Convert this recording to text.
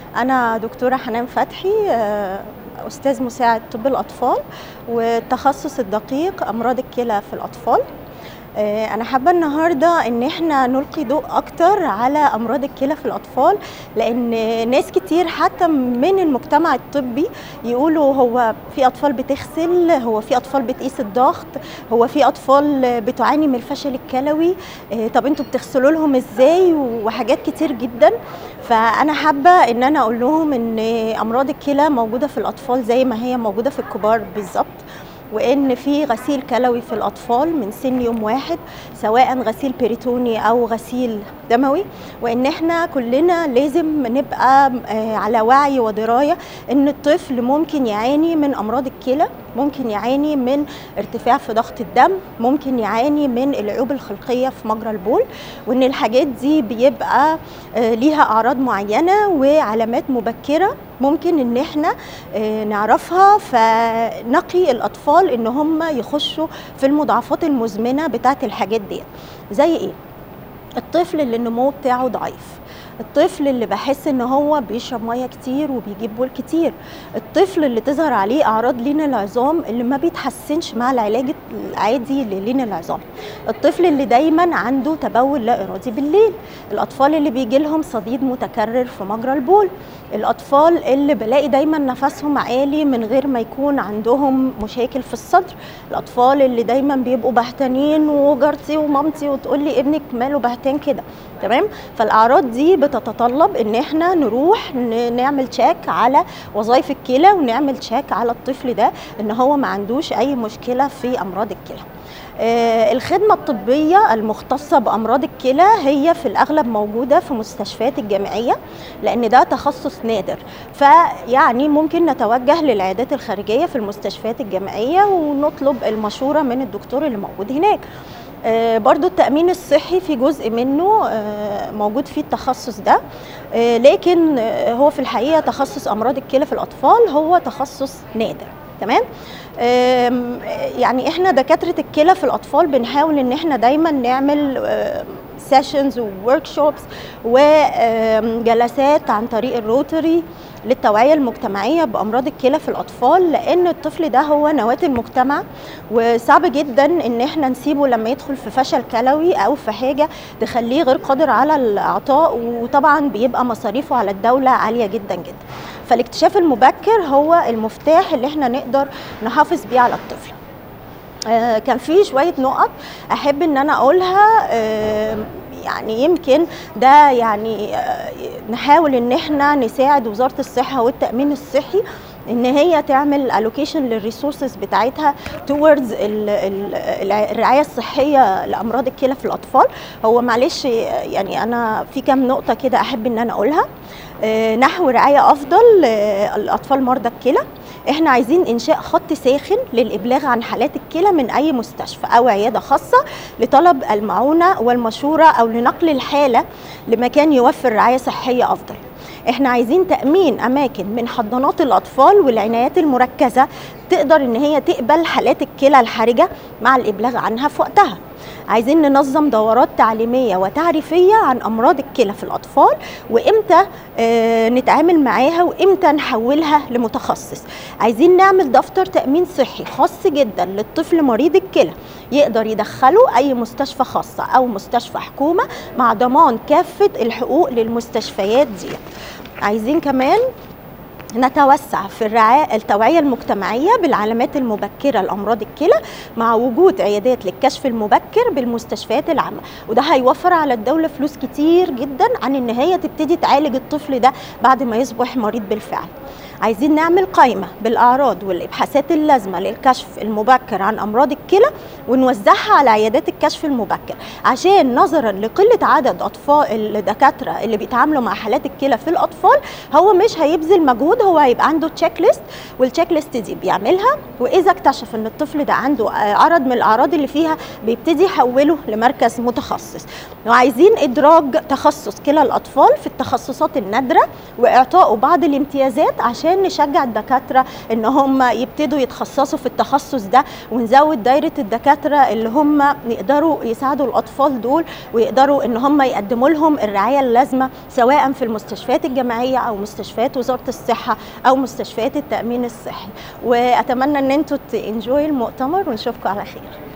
أنا دكتورة حنان فتحي آه، أستاذ مساعد طب الأطفال والتخصص الدقيق أمراض الكلى في الأطفال آه، أنا حابة النهاردة إن إحنا نلقي ضوء أكتر على أمراض الكلى في الأطفال لأن ناس كتير حتى من المجتمع الطبي يقولوا هو في أطفال بتغسل هو في أطفال بتقيس الضغط هو في أطفال بتعاني من الفشل الكلوي آه، طب أنتوا بتغسلوا لهم إزاي وحاجات كتير جدا فأنا حابة إن أنا أقول لهم إن أمراض الكلى موجودة في الأطفال زي ما هي موجودة في الكبار بالظبط وان في غسيل كلوي في الاطفال من سن يوم واحد سواء غسيل بيريتوني او غسيل دموي وان احنا كلنا لازم نبقى آه، على وعي ودرايه ان الطفل ممكن يعاني من امراض الكلى ممكن يعاني من ارتفاع في ضغط الدم ممكن يعاني من العيوب الخلقيه في مجرى البول وان الحاجات دي بيبقى آه، ليها اعراض معينه وعلامات مبكره ممكن ان احنا آه، نعرفها فنقي الاطفال ان هم يخشوا في المضاعفات المزمنه بتاعه الحاجات دي زي ايه الطفل اللي النمو بتاعه ضعيف الطفل اللي بحس ان هو بيشرب ميه كتير وبيجيب بول كتير الطفل اللي تظهر عليه اعراض لين العظام اللي ما بيتحسنش مع العلاج العادي للين العظام الطفل اللي دايما عنده تبول لا ارادي بالليل الاطفال اللي بيجي لهم صديد متكرر في مجرى البول الاطفال اللي بلاقي دايما نفسهم عالي من غير ما يكون عندهم مشاكل في الصدر الاطفال اللي دايما بيبقوا بهتانين وجارتي ومامتي وتقول لي ابنك ماله بهتان كده تمام فالاعراض دي بتتطلب ان احنا نروح ن- نعمل تشيك على وظائف الكلى ونعمل تشيك على الطفل ده ان هو ما عندوش اي مشكله في امراض الكلى آه، الخدمة الطبية المختصة بأمراض الكلى هي في الأغلب موجودة في مستشفيات الجامعية لأن ده تخصص نادر فيعني ممكن نتوجه للعيادات الخارجية في المستشفيات الجامعية ونطلب المشورة من الدكتور اللي موجود هناك آه، برضو التأمين الصحي في جزء منه آه، موجود فيه التخصص ده آه، لكن آه، هو في الحقيقة تخصص أمراض الكلى في الأطفال هو تخصص نادر تمام آم، يعني احنا دكاتره الكلى في الاطفال بنحاول ان احنا دايما نعمل سيشنز وورك شوبس وجلسات عن طريق الروتري للتوعيه المجتمعيه بامراض الكلى في الاطفال لان الطفل ده هو نواه المجتمع وصعب جدا ان احنا نسيبه لما يدخل في فشل كلوي او في حاجه تخليه غير قادر على الاعطاء وطبعا بيبقى مصاريفه على الدوله عاليه جدا جدا فالاكتشاف المبكر هو المفتاح اللي احنا نقدر نحافظ بيه على الطفل آه، كان في شويه نقط احب ان انا اقولها آه، يعني يمكن ده يعني آه، نحاول ان احنا نساعد وزاره الصحه والتامين الصحي ان هي تعمل الوكيشن للريسورسز بتاعتها towards ال- ال- الرعايه الصحيه لامراض الكلى في الاطفال هو معلش يعني انا في كام نقطه كده احب ان انا اقولها آه، نحو رعايه افضل الاطفال مرضى الكلى احنا عايزين انشاء خط ساخن للابلاغ عن حالات الكلى من اي مستشفى او عياده خاصه لطلب المعونه والمشوره او لنقل الحاله لمكان يوفر رعايه صحيه افضل احنا عايزين تامين اماكن من حضانات الاطفال والعنايات المركزه تقدر ان هي تقبل حالات الكلى الحرجه مع الابلاغ عنها في وقتها عايزين ننظم دورات تعليميه وتعريفيه عن امراض الكلى في الاطفال وامتى آه، نتعامل معاها وامتى نحولها لمتخصص عايزين نعمل دفتر تامين صحي خاص جدا للطفل مريض الكلى يقدر يدخله اي مستشفى خاصه او مستشفى حكومه مع ضمان كافه الحقوق للمستشفيات دي عايزين كمان نتوسع في الرعاية التوعية المجتمعية بالعلامات المبكرة لأمراض الكلى مع وجود عيادات للكشف المبكر بالمستشفيات العامة وده هيوفر على الدولة فلوس كتير جدا عن ان هي تبتدي تعالج الطفل ده بعد ما يصبح مريض بالفعل عايزين نعمل قائمة بالأعراض والإبحاثات اللازمة للكشف المبكر عن أمراض الكلى ونوزعها على عيادات الكشف المبكر عشان نظرا لقلة عدد أطفال الدكاترة اللي بيتعاملوا مع حالات الكلى في الأطفال هو مش هيبذل مجهود هو هيبقى عنده تشيك ليست والتشيك ليست دي بيعملها وإذا اكتشف إن الطفل ده عنده آه، عرض من الأعراض اللي فيها بيبتدي يحوله لمركز متخصص وعايزين إدراج تخصص كلى الأطفال في التخصصات النادرة وإعطائه بعض الامتيازات عشان عشان نشجع الدكاتره ان هم يبتدوا يتخصصوا في التخصص ده ونزود دايره الدكاتره اللي هم يقدروا يساعدوا الاطفال دول ويقدروا ان هم يقدموا لهم الرعايه اللازمه سواء في المستشفيات الجامعيه او مستشفيات وزاره الصحه او مستشفيات التامين الصحي واتمنى ان انتوا تنجوي المؤتمر ونشوفكم على خير